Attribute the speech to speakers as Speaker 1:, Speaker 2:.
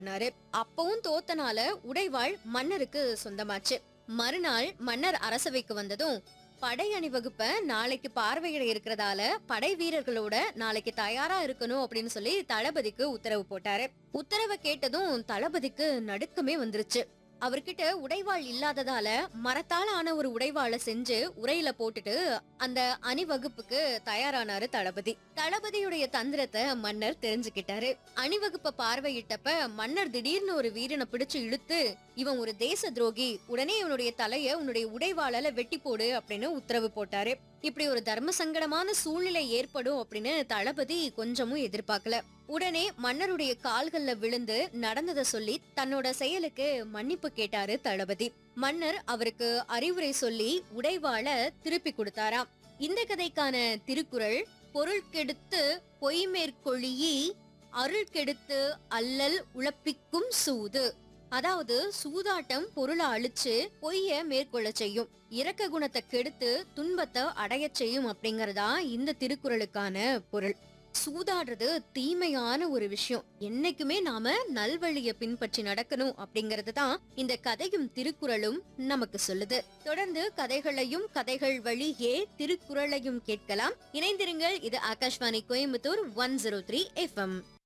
Speaker 1: சொன்னாரு அப்பவும் தோத்தனால உடைவாள் மன்னருக்கு சொந்தமாச்சு மறுநாள் மன்னர் அரசவைக்கு வந்ததும் படை அணிவகுப்ப நாளைக்கு பார்வையிட இருக்கிறதால படை வீரர்களோட நாளைக்கு தயாரா இருக்கணும் அப்படின்னு சொல்லி தளபதிக்கு உத்தரவு போட்டாரு உத்தரவை கேட்டதும் தளபதிக்கு நடுக்கமே வந்துருச்சு அவர்கிட்ட உடைவாள் இல்லாததால மரத்தால ஆன ஒரு உடைவாளை செஞ்சு உரையில போட்டுட்டு அந்த அணிவகுப்புக்கு தயாரானாரு தளபதி தளபதியுடைய தந்திரத்தை மன்னர் தெரிஞ்சுக்கிட்டாரு அணிவகுப்ப பார்வையிட்டப்ப மன்னர் திடீர்னு ஒரு வீரனை பிடிச்சு இழுத்து இவன் ஒரு தேச துரோகி உடனே இவனுடைய தலைய உன்னுடைய உடைவாளால வெட்டி போடு அப்படின்னு உத்தரவு போட்டாரு இப்படி ஒரு தர்ம சங்கடமான சூழ்நிலை ஏற்படும் அப்படின்னு தளபதி கொஞ்சமும் எதிர்பார்க்கல உடனே மன்னருடைய கால்கள்ல விழுந்து நடந்ததை சொல்லி தன்னோட செயலுக்கு மன்னிப்பு கேட்டாரு தளபதி மன்னர் அவருக்கு அறிவுரை சொல்லி உடைவாள திருப்பி கொடுத்தாராம் இந்த கதைக்கான திருக்குறள் பொருள் கெடுத்து பொய் மேற்கொழியி அருள் கெடுத்து அல்லல் உழப்பிக்கும் சூது அதாவது சூதாட்டம் பொருளை அழிச்சு பொய்ய மேற்கொள்ள செய்யும் இரக்க குணத்தை கெடுத்து துன்பத்தை அடைய செய்யும் அப்படிங்கறதா இந்த திருக்குறளுக்கான பொருள் சூதாடுறது தீமையான ஒரு விஷயம் என்னைக்குமே நாம நல்வழிய பின்பற்றி நடக்கணும் அப்படிங்கறது தான் இந்த கதையும் திருக்குறளும் நமக்கு சொல்லுது தொடர்ந்து கதைகளையும் கதைகள் வழியே திருக்குறளையும் கேட்கலாம் இணைந்திருங்கள் இது Akashvani Coimbatore one zero three FM